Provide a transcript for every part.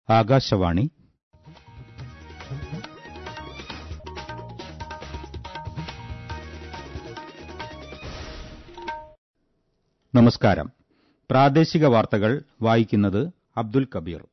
ആകാശവാണി നമസ്കാരം പ്രാദേശിക വാർത്തകൾ വായിക്കുന്നത് അബ്ദുൽ കബീർ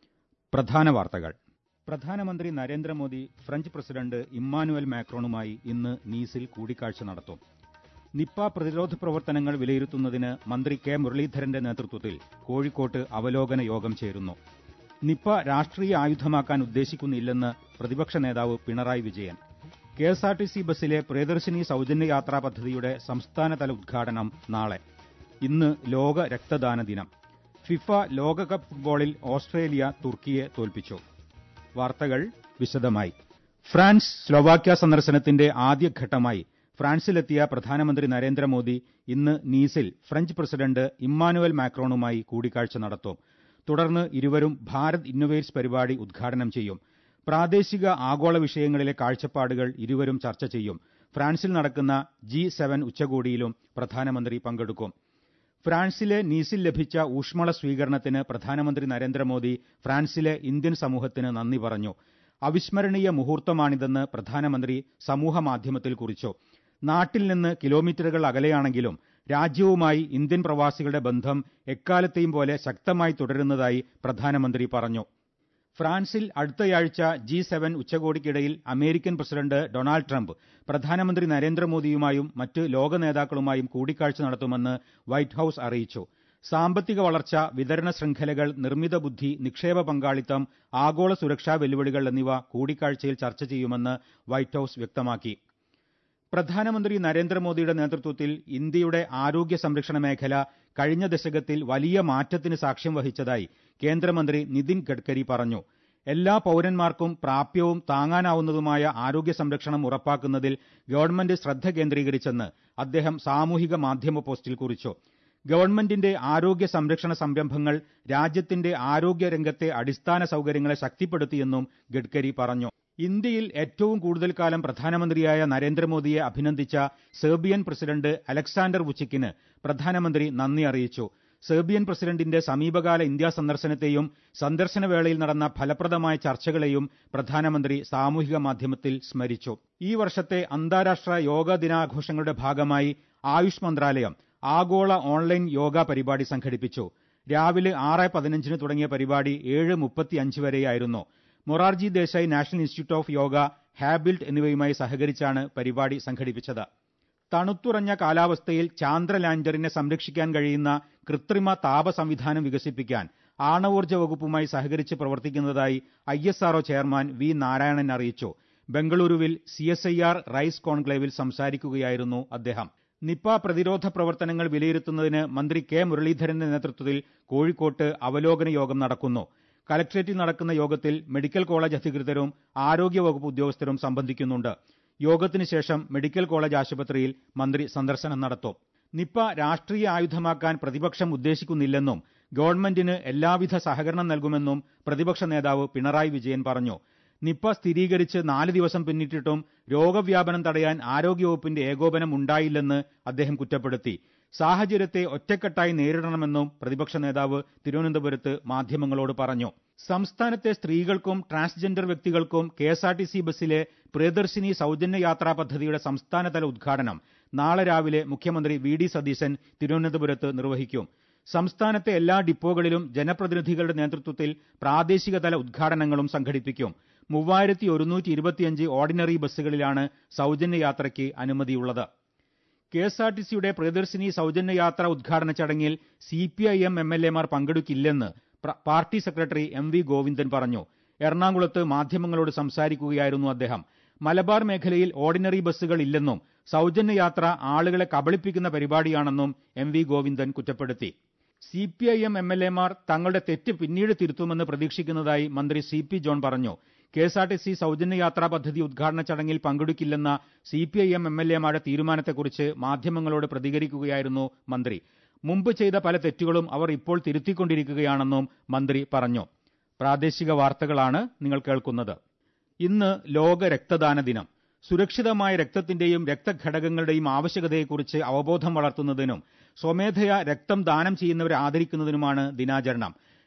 പ്രധാന വാർത്തകൾ പ്രധാനമന്ത്രി നരേന്ദ്രമോദി ഫ്രഞ്ച് പ്രസിഡന്റ് ഇമ്മാനുവൽ മാക്രോണുമായി ഇന്ന് നീസിൽ കൂടിക്കാഴ്ച നടത്തും നിപ്പ പ്രതിരോധ പ്രവർത്തനങ്ങൾ വിലയിരുത്തുന്നതിന് മന്ത്രി കെ മുരളീധരന്റെ നേതൃത്വത്തിൽ കോഴിക്കോട്ട് അവലോകന യോഗം ചേരുന്നു നിപ്പ രാഷ്ട്രീയ ആയുധമാക്കാൻ ഉദ്ദേശിക്കുന്നില്ലെന്ന് പ്രതിപക്ഷ നേതാവ് പിണറായി വിജയൻ കെഎസ്ആർടിസി ബസ്സിലെ പ്രിയദർശിനി സൌജന്യ യാത്രാ പദ്ധതിയുടെ സംസ്ഥാനതല ഉദ്ഘാടനം നാളെ ഇന്ന് ലോക രക്തദാന ദിനം ഫിഫ ലോകകപ്പ് ഫുട്ബോളിൽ ഓസ്ട്രേലിയ തുർക്കിയെ തോൽപ്പിച്ചു വാർത്തകൾ വിശദമായി ഫ്രാൻസ് സ്ലൊവാക്യ സന്ദർശനത്തിന്റെ ആദ്യഘട്ടമായി ഫ്രാൻസിലെത്തിയ പ്രധാനമന്ത്രി നരേന്ദ്രമോദി ഇന്ന് നീസിൽ ഫ്രഞ്ച് പ്രസിഡന്റ് ഇമ്മാനുവൽ മാക്രോണുമായി കൂടിക്കാഴ്ച നടത്തും തുടർന്ന് ഇരുവരും ഭാരത് ഇന്നൊവേറ്റ്സ് പരിപാടി ഉദ്ഘാടനം ചെയ്യും പ്രാദേശിക ആഗോള വിഷയങ്ങളിലെ കാഴ്ചപ്പാടുകൾ ഇരുവരും ചർച്ച ചെയ്യും ഫ്രാൻസിൽ നടക്കുന്ന ജി സെവൻ ഉച്ചകോടിയിലും പ്രധാനമന്ത്രി പങ്കെടുക്കും ഫ്രാൻസിലെ നീസിൽ ലഭിച്ച ഊഷ്മള സ്വീകരണത്തിന് പ്രധാനമന്ത്രി നരേന്ദ്രമോദി ഫ്രാൻസിലെ ഇന്ത്യൻ സമൂഹത്തിന് നന്ദി പറഞ്ഞു അവിസ്മരണീയ മുഹൂർത്തമാണിതെന്ന് പ്രധാനമന്ത്രി സമൂഹമാധ്യമത്തിൽ കുറിച്ചു നാട്ടിൽ നിന്ന് കിലോമീറ്ററുകൾ അകലെയാണെങ്കിലും രാജ്യവുമായി ഇന്ത്യൻ പ്രവാസികളുടെ ബന്ധം എക്കാലത്തെയും പോലെ ശക്തമായി തുടരുന്നതായി പ്രധാനമന്ത്രി പറഞ്ഞു ഫ്രാൻസിൽ അടുത്തയാഴ്ച ജി സെവൻ ഉച്ചകോടിക്കിടയിൽ അമേരിക്കൻ പ്രസിഡന്റ് ഡൊണാൾഡ് ട്രംപ് പ്രധാനമന്ത്രി നരേന്ദ്രമോദിയുമായും മറ്റ് ലോക നേതാക്കളുമായും കൂടിക്കാഴ്ച നടത്തുമെന്ന് വൈറ്റ് ഹൌസ് അറിയിച്ചു സാമ്പത്തിക വളർച്ച വിതരണ ശൃംഖലകൾ നിർമ്മിത ബുദ്ധി നിക്ഷേപ പങ്കാളിത്തം ആഗോള സുരക്ഷാ വെല്ലുവിളികൾ എന്നിവ കൂടിക്കാഴ്ചയിൽ ചർച്ച ചെയ്യുമെന്ന് വൈറ്റ് ഹൌസ് വ്യക്തമാക്കി പ്രധാനമന്ത്രി നരേന്ദ്രമോദിയുടെ നേതൃത്വത്തിൽ ഇന്ത്യയുടെ ആരോഗ്യ സംരക്ഷണ മേഖല കഴിഞ്ഞ ദശകത്തിൽ വലിയ മാറ്റത്തിന് സാക്ഷ്യം വഹിച്ചതായി കേന്ദ്രമന്ത്രി നിതിൻ ഗഡ്കരി പറഞ്ഞു എല്ലാ പൌരന്മാർക്കും പ്രാപ്യവും താങ്ങാനാവുന്നതുമായ ആരോഗ്യ സംരക്ഷണം ഉറപ്പാക്കുന്നതിൽ ഗവൺമെന്റ് ശ്രദ്ധ കേന്ദ്രീകരിച്ചെന്ന് അദ്ദേഹം സാമൂഹിക മാധ്യമ പോസ്റ്റിൽ കുറിച്ചു ഗവൺമെന്റിന്റെ ആരോഗ്യ സംരക്ഷണ സംരംഭങ്ങൾ രാജ്യത്തിന്റെ ആരോഗ്യ രംഗത്തെ അടിസ്ഥാന സൌകര്യങ്ങളെ ശക്തിപ്പെടുത്തിയെന്നും ഗഡ്കരി പറഞ്ഞു ഇന്ത്യയിൽ ഏറ്റവും കൂടുതൽ കാലം പ്രധാനമന്ത്രിയായ നരേന്ദ്രമോദിയെ അഭിനന്ദിച്ച സെർബിയൻ പ്രസിഡന്റ് അലക്സാണ്ടർ വുച്ചിക്കിന് പ്രധാനമന്ത്രി നന്ദി അറിയിച്ചു സെർബിയൻ പ്രസിഡന്റിന്റെ സമീപകാല ഇന്ത്യാ സന്ദർശനത്തെയും സന്ദർശനവേളയിൽ നടന്ന ഫലപ്രദമായ ചർച്ചകളെയും പ്രധാനമന്ത്രി സാമൂഹിക മാധ്യമത്തിൽ സ്മരിച്ചു ഈ വർഷത്തെ അന്താരാഷ്ട്ര യോഗ ദിനാഘോഷങ്ങളുടെ ഭാഗമായി ആയുഷ് മന്ത്രാലയം ആഗോള ഓൺലൈൻ യോഗ പരിപാടി സംഘടിപ്പിച്ചു രാവിലെ ആറ് പതിനഞ്ചിന് തുടങ്ങിയ പരിപാടി ഏഴ് മുപ്പത്തിയഞ്ച് വരെയായിരുന്നു Morarji Desai national institute of yoga ഹാബിൽറ്റ് എന്നിവയുമായി സഹകരിച്ചാണ് പരിപാടി സംഘടിപ്പിച്ചത് തണുത്തുറഞ്ഞ കാലാവസ്ഥയിൽ ചാന്ദ്ര ലാൻഡറിനെ സംരക്ഷിക്കാൻ കഴിയുന്ന കൃത്രിമ താപ സംവിധാനം വികസിപ്പിക്കാൻ ആണവോർജ്ജ വകുപ്പുമായി സഹകരിച്ച് പ്രവർത്തിക്കുന്നതായി ഐ ചെയർമാൻ വി നാരായണൻ അറിയിച്ചു ബംഗളൂരുവിൽ C S I R rise കോൺക്ലേവിൽ സംസാരിക്കുകയായിരുന്നു അദ്ദേഹം നിപ പ്രതിരോധ പ്രവർത്തനങ്ങൾ വിലയിരുത്തുന്നതിന് മന്ത്രി കെ മുരളീധരന്റെ നേതൃത്വത്തിൽ കോഴിക്കോട്ട് അവലോകന യോഗം നടക്കുന്നു കലക്ട്രേറ്റിൽ നടക്കുന്ന യോഗത്തിൽ മെഡിക്കൽ കോളേജ് അധികൃതരും ആരോഗ്യവകുപ്പ് ഉദ്യോഗസ്ഥരും സംബന്ധിക്കുന്നുണ്ട് യോഗത്തിന് ശേഷം മെഡിക്കൽ കോളേജ് ആശുപത്രിയിൽ മന്ത്രി സന്ദർശനം നടത്തും നിപ്പ രാഷ്ട്രീയ ആയുധമാക്കാൻ പ്രതിപക്ഷം ഉദ്ദേശിക്കുന്നില്ലെന്നും ഗവൺമെന്റിന് എല്ലാവിധ സഹകരണം നൽകുമെന്നും പ്രതിപക്ഷ നേതാവ് പിണറായി വിജയൻ പറഞ്ഞു നിപ്പ സ്ഥിരീകരിച്ച് നാല് ദിവസം പിന്നിട്ടിട്ടും രോഗവ്യാപനം തടയാൻ ആരോഗ്യവകുപ്പിന്റെ ഏകോപനം ഉണ്ടായില്ലെന്ന് അദ്ദേഹം കുറ്റപ്പെടുത്തി സാഹചര്യത്തെ ഒറ്റക്കെട്ടായി നേരിടണമെന്നും പ്രതിപക്ഷ നേതാവ് തിരുവനന്തപുരത്ത് മാധ്യമങ്ങളോട് പറഞ്ഞു സംസ്ഥാനത്തെ സ്ത്രീകൾക്കും ട്രാൻസ്ജെൻഡർ വ്യക്തികൾക്കും കെഎസ്ആർടിസി ബസ്സിലെ പ്രിയദർശിനി സൌജന്യ യാത്രാ പദ്ധതിയുടെ സംസ്ഥാനതല ഉദ്ഘാടനം നാളെ രാവിലെ മുഖ്യമന്ത്രി വി ഡി സതീശൻ തിരുവനന്തപുരത്ത് നിർവഹിക്കും സംസ്ഥാനത്തെ എല്ലാ ഡിപ്പോകളിലും ജനപ്രതിനിധികളുടെ നേതൃത്വത്തിൽ പ്രാദേശികതല ഉദ്ഘാടനങ്ങളും സംഘടിപ്പിക്കും മൂവായിരത്തി ഒരുന്നൂറ്റി ഇരുപത്തിയഞ്ച് ഓർഡിനറി ബസ്സുകളിലാണ് സൌജന്യ യാത്രയ്ക്ക് അനുമതിയുള്ളത് കെഎസ്ആർടിസിയുടെ പ്രിയദർശിനി സൌജന്യ യാത്രാ ഉദ്ഘാടന ചടങ്ങിൽ സിപിഐഎം എംഎൽഎമാർ പങ്കെടുക്കില്ലെന്ന് party secretary M V Govindan പറഞ്ഞു എറണാകുളത്ത് മാധ്യമങ്ങളോട് സംസാരിക്കുകയായിരുന്നു അദ്ദേഹം മലബാർ മേഖലയിൽ ഓർഡിനറി ബസ്സുകൾ ഇല്ലെന്നും സൌജന്യ യാത്ര ആളുകളെ കബളിപ്പിക്കുന്ന പരിപാടിയാണെന്നും എം വി ഗോവിന്ദൻ കുറ്റപ്പെടുത്തി സിപിഐഎം എംഎൽഎമാർ തങ്ങളുടെ തെറ്റ് പിന്നീട് തിരുത്തുമെന്ന് പ്രതീക്ഷിക്കുന്നതായി മന്ത്രി സി പി ജോൺ പറഞ്ഞു കെഎസ്ആർടിസി സൌജന്യ യാത്രാ പദ്ധതി ഉദ്ഘാടന ചടങ്ങിൽ പങ്കെടുക്കില്ലെന്ന സിപിഐഎം എംഎൽഎമാരുടെ തീരുമാനത്തെക്കുറിച്ച് മാധ്യമങ്ങളോട് പ്രതികരിക്കുകയായിരുന്നു മന്ത്രി മുമ്പ് ചെയ്ത പല തെറ്റുകളും അവർ ഇപ്പോൾ തിരുത്തിക്കൊണ്ടിരിക്കുകയാണെന്നും മന്ത്രി പറഞ്ഞു പ്രാദേശിക വാർത്തകളാണ് നിങ്ങൾ കേൾക്കുന്നത് ഇന്ന് ലോക രക്തദാന ദിനം സുരക്ഷിതമായ രക്തത്തിന്റെയും രക്തഘടകങ്ങളുടെയും ആവശ്യകതയെക്കുറിച്ച് അവബോധം വളർത്തുന്നതിനും സ്വമേധയാ രക്തം ദാനം ചെയ്യുന്നവരെ ആദരിക്കുന്നതിനുമാണ് ദിനാചരണം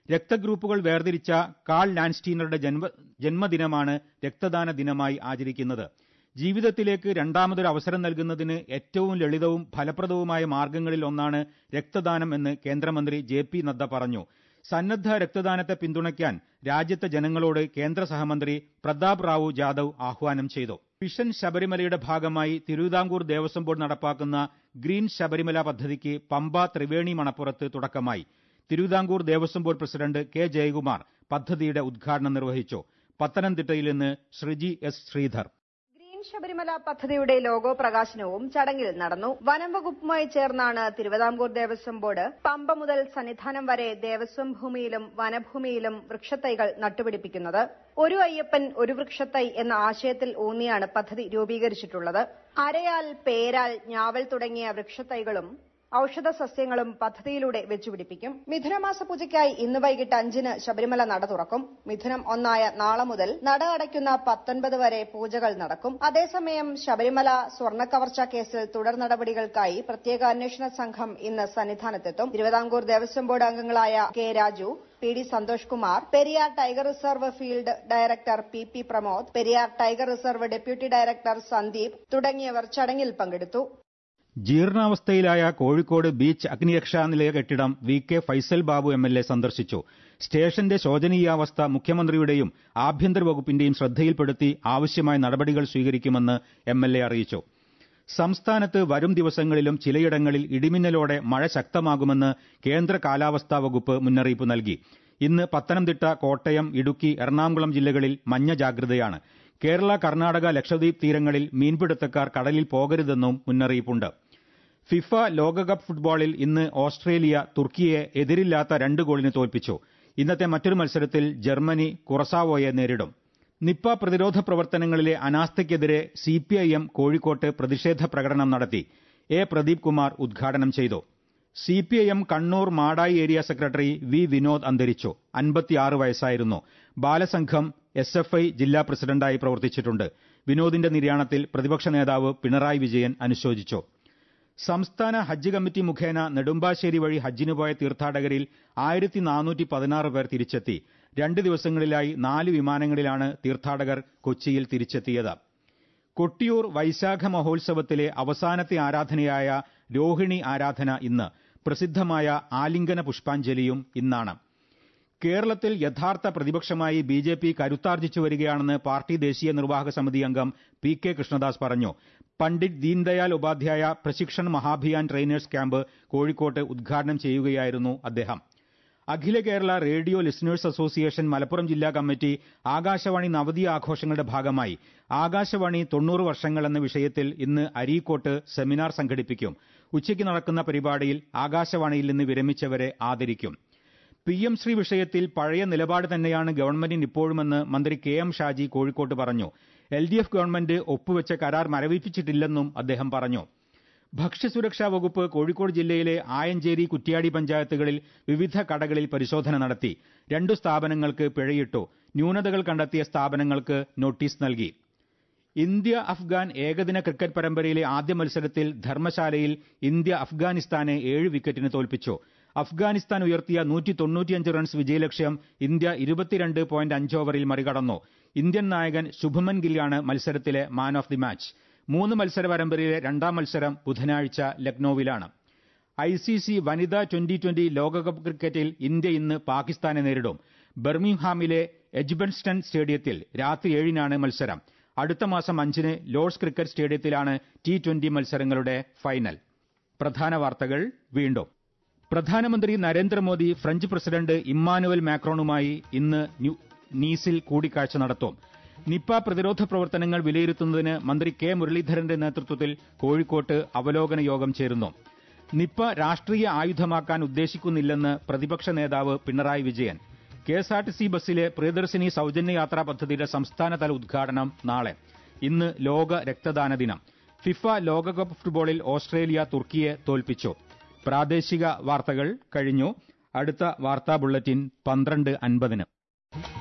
രക്തഗ്രൂപ്പുകൾ വേർതിരിച്ച കാൾ ലാൻസ്റ്റീനറുടെ ജന്മ ജന്മദിനമാണ് രക്തദാന ദിനമായി ആചരിക്കുന്നത് ജീവിതത്തിലേക്ക് രണ്ടാമതൊരു അവസരം നൽകുന്നതിന് ഏറ്റവും ലളിതവും ഫലപ്രദവുമായ മാർഗങ്ങളിൽ ഒന്നാണ് രക്തദാനം എന്ന് കേന്ദ്രമന്ത്രി ജെ പി നദ്ദ പറഞ്ഞു സന്നദ്ധ രക്തദാനത്തെ പിന്തുണയ്ക്കാൻ രാജ്യത്തെ ജനങ്ങളോട് കേന്ദ്ര സഹമന്ത്രി പ്രതാപ് റാവു ജാദവ് ആഹ്വാനം ചെയ്തു വിഷൻ ശബരിമലയുടെ ഭാഗമായി തിരുവിതാംകൂർ ദേവസ്വം ബോർഡ് നടപ്പാക്കുന്ന ഗ്രീൻ ശബരിമല പദ്ധതിക്ക് പമ്പ ത്രിവേണി മണപ്പുറത്ത് തുടക്കമായി Thiruvithamkoor Devaswom board president K Jayakumar പദ്ധതിയുടെ ഉദ്ഘാടനം നിർവഹിച്ചു പത്തനംതിട്ടയിൽ നിന്ന് ശ്രീജി എസ് ശ്രീധർ ഗ്രീൻ ശബരിമല പദ്ധതിയുടെ ലോഗോ പ്രകാശനവും ചടങ്ങിൽ നടന്നു വനം വകുപ്പുമായി ചേർന്നാണ് തിരുവിതാംകൂർ ദേവസ്വം ബോർഡ് പമ്പ മുതൽ സന്നിധാനം വരെ ദേവസ്വം ഭൂമിയിലും വനഭൂമിയിലും വൃക്ഷത്തൈകൾ നട്ടുപിടിപ്പിക്കുന്നത് ഒരു അയ്യപ്പൻ ഒരു വൃക്ഷത്തൈ എന്ന ആശയത്തിൽ ഊന്നിയാണ് പദ്ധതി രൂപീകരിച്ചിട്ടുള്ളത് അരയാൽ പേരാൽ ഞാവൽ തുടങ്ങിയ വൃക്ഷത്തൈകളും ഔഷധ സസ്യങ്ങളും പദ്ധതിയിലൂടെ വെച്ചുപിടിപ്പിക്കും മിഥുനമാസ പൂജയ്ക്കായി ഇന്ന് വൈകിട്ട് അഞ്ചിന് ശബരിമല നട തുറക്കും മിഥുനം ഒന്നായ നാളെ മുതൽ നട അടയ്ക്കുന്ന പത്തൊൻപത് വരെ പൂജകൾ നടക്കും അതേസമയം ശബരിമല സ്വർണ്ണക്കവർച്ച കേസിൽ തുടർ നടപടികൾക്കായി പ്രത്യേക അന്വേഷണ സംഘം ഇന്ന് സന്നിധാനത്തെത്തും തിരുവിതാംകൂർ ദേവസ്വം ബോർഡ് അംഗങ്ങളായ K Raju P D Santhosh Kumar Periyar tiger reserve field director P P Pramod Periyar tiger reserve deputy director Sandeep തുടങ്ങിയവർ ചടങ്ങിൽ പങ്കെടുത്തു ജീർണാവസ്ഥയിലായ കോഴിക്കോട് ബീച്ച് അഗ്നിരക്ഷാ നിലയ കെട്ടിടം V K Faisal Babu M L A സന്ദർശിച്ചു സ്റ്റേഷന്റെ ശോചനീയാവസ്ഥ മുഖ്യമന്ത്രിയുടെയും ആഭ്യന്തര വകുപ്പിന്റെയും ശ്രദ്ധയിൽപ്പെടുത്തി ആവശ്യമായ നടപടികൾ സ്വീകരിക്കുമെന്ന് എം എൽ എ അറിയിച്ചു സംസ്ഥാനത്ത് വരും ദിവസങ്ങളിലും ചിലയിടങ്ങളിൽ ഇടിമിന്നലോടെ മഴ ശക്തമാകുമെന്ന് കേന്ദ്ര കാലാവസ്ഥാ വകുപ്പ് മുന്നറിയിപ്പ് നൽകി ഇന്ന് പത്തനംതിട്ട കോട്ടയം ഇടുക്കി എറണാകുളം ജില്ലകളിൽ മഞ്ഞ ജാഗ്രതയാണ് കേരള കർണാടക ലക്ഷദ്വീപ് തീരങ്ങളിൽ മീൻപിടുത്തക്കാർ കടലിൽ പോകരുതെന്നും മുന്നറിയിപ്പുണ്ട് ഫിഫ ലോകകപ്പ് ഫുട്ബോളിൽ ഇന്ന് ഓസ്ട്രേലിയ തുർക്കിയെ എതിരില്ലാത്ത രണ്ട് ഗോളിന് തോൽപ്പിച്ചു ഇന്നത്തെ മറ്റൊരു മത്സരത്തിൽ ജർമ്മനി കുറസാവോയെ നേരിടും നിപ്പ പ്രതിരോധ പ്രവർത്തനങ്ങളിലെ അനാസ്ഥയ്ക്കെതിരെ സിപിഐഎം കോഴിക്കോട്ട് പ്രതിഷേധ പ്രകടനം നടത്തി എ പ്രദീപ് കുമാർ ഉദ്ഘാടനം ചെയ്തു CPIM Kannur Madayi area secretary V Vinod അന്തരിച്ചു അൻപത്തിയാറ് വയസ്സായിരുന്നു ബാലസംഘം എസ് എഫ് ഐ ജില്ലാ പ്രസിഡന്റായി പ്രവർത്തിച്ചിട്ടുണ്ട് വിനോദിന്റെ നിര്യാണത്തിൽ പ്രതിപക്ഷ നേതാവ് പിണറായി വിജയൻ അനുശോചിച്ചു സംസ്ഥാന ഹജ്ജ് കമ്മിറ്റി മുഖേന നെടുമ്പാശ്ശേരി വഴി ഹജ്ജിന് പോയ തീർത്ഥാടകരിൽ ആയിരത്തി നാനൂറ്റി പതിനാറ് പേർ തിരിച്ചെത്തി രണ്ട് ദിവസങ്ങളിലായി നാല് വിമാനങ്ങളിലാണ് തീർത്ഥാടകർ കൊച്ചിയിൽ തിരിച്ചെത്തിയത് കൊട്ടിയൂർ വൈശാഖ മഹോത്സവത്തിലെ അവസാനത്തെ ആരാധനയായ രോഹിണി ആരാധന ഇന്ന് പ്രസിദ്ധമായ ആലിംഗന പുഷ്പാഞ്ജലിയും ഇന്നാണ് കേരളത്തിൽ യഥാർത്ഥ പ്രതിപക്ഷമായി ബി ജെ പി കരുത്താർജിച്ചു വരികയാണെന്ന് പാർട്ടി ദേശീയ നിർവാഹക സമിതി അംഗം പി കെ കൃഷ്ണദാസ് പറഞ്ഞു പണ്ഡിറ്റ് ദീൻദയാൽ ഉപാധ്യായ പ്രശിക്ഷൺ മഹാഭിയാൻ ട്രെയിനേഴ്സ് ക്യാമ്പ് കോഴിക്കോട്ട് ഉദ്ഘാടനം ചെയ്യുകയായിരുന്നു അദ്ദേഹം Akhila Kerala radio listeners association Malappuram ജില്ലാ കമ്മിറ്റി ആകാശവാണി നവതി ആഘോഷങ്ങളുടെ ഭാഗമായി ആകാശവാണി തൊണ്ണൂറ് വർഷങ്ങൾ എന്ന വിഷയത്തിൽ ഇന്ന് അരീക്കോട്ട് സെമിനാർ സംഘടിപ്പിക്കും ഉച്ചയ്ക്ക് നടക്കുന്ന പരിപാടിയിൽ ആകാശവാണിയിൽ നിന്ന് വിരമിച്ചവരെ ആദരിക്കും പി എം ശ്രീ വിഷയത്തിൽ പഴയ നിലപാട് തന്നെയാണ് ഗവൺമെന്റിന് ഇപ്പോഴുമെന്ന് മന്ത്രി കെ എം ഷാജി കോഴിക്കോട്ട് പറഞ്ഞു എൽ ഡി എഫ് ഗവൺമെന്റ് ഒപ്പുവെച്ച കരാർ മരവിപ്പിച്ചിട്ടില്ലെന്നും അദ്ദേഹം പറഞ്ഞു ഭക്ഷ്യസുരക്ഷാ വകുപ്പ് കോഴിക്കോട് ജില്ലയിലെ ആയഞ്ചേരി കുറ്റ്യാടി പഞ്ചായത്തുകളിൽ വിവിധ കടകളിൽ പരിശോധന നടത്തി രണ്ടു സ്ഥാപനങ്ങൾക്ക് പിഴയിട്ടു ന്യൂനതകൾ കണ്ടെത്തിയ സ്ഥാപനങ്ങൾക്ക് നോട്ടീസ് നൽകി ഇന്ത്യ അഫ്ഗാൻ ഏകദിന ക്രിക്കറ്റ് പരമ്പരയിലെ ആദ്യ മത്സരത്തിൽ ധർമ്മശാലയിൽ ഇന്ത്യ അഫ്ഗാനിസ്ഥാനെ ഏഴ് വിക്കറ്റിന് തോൽപ്പിച്ചു അഫ്ഗാനിസ്ഥാൻ ഉയർത്തിയ നൂറ്റി തൊണ്ണൂറ്റിയഞ്ച് റൺസ് വിജയലക്ഷ്യം ഇന്ത്യ ഇരുപത്തിരണ്ട് പോയിന്റ് അഞ്ച് ഓവറിൽ മറികടന്നു ഇന്ത്യൻ നായകൻ ശുഭമൻ ഗില്ലാണ് മത്സരത്തിലെ മാൻ ഓഫ് ദി മാച്ച് മൂന്ന് മത്സര പരമ്പരയിലെ രണ്ടാം മത്സരം ബുധനാഴ്ച ലക്നൌവിലാണ് ഐ സി സി വനിതാ ട്വന്റി ട്വന്റി ലോകകപ്പ് ക്രിക്കറ്റിൽ ഇന്ത്യ ഇന്ന് പാകിസ്ഥാനെ നേരിടും ബർമിംഗ്ഹാമിലെ എജ്ബൻസ്റ്റൺ സ്റ്റേഡിയത്തിൽ രാത്രി ഏഴിനാണ് മത്സരം അടുത്ത മാസം അഞ്ചിന് ലോർഡ്സ് ക്രിക്കറ്റ് സ്റ്റേഡിയത്തിലാണ് ടി ട്വന്റി മത്സരങ്ങളുടെ ഫൈനൽ പ്രധാന വാർത്തകൾ വീണ്ടും പ്രധാനമന്ത്രി നരേന്ദ്രമോദി ഫ്രഞ്ച് പ്രസിഡന്റ് ഇമ്മാനുവൽ മാക്രോണുമായി ഇന്ന് നീസിൽ കൂടിക്കാഴ്ച നടത്തും നിപ്പ പ്രതിരോധ പ്രവർത്തനങ്ങൾ വിലയിരുത്തുന്നതിന് മന്ത്രി കെ മുരളീധരന്റെ നേതൃത്വത്തിൽ കോഴിക്കോട്ട് അവലോകന യോഗം ചേരുന്നു നിപ്പ രാഷ്ട്രീയ ആയുധമാക്കാൻ ഉദ്ദേശിക്കുന്നില്ലെന്ന് പ്രതിപക്ഷ നേതാവ് പിണറായി വിജയൻ കെഎസ്ആർടിസി ബസ്സിലെ പ്രിയദർശിനി സൌജന്യ യാത്രാ പദ്ധതിയുടെ സംസ്ഥാനതല ഉദ്ഘാടനം നാളെ ഇന്ന് ലോക രക്തദാന ദിനം ഫിഫ ലോകകപ്പ് ഫുട്ബോളിൽ ഓസ്ട്രേലിയ തുർക്കിയെ തോൽപ്പിച്ചു പ്രാദേശിക വാർത്തകൾ കഴിഞ്ഞു അടുത്ത വാർത്താ ബുള്ളറ്റിൻ പന്ത്രണ്ട് അൻപതിന്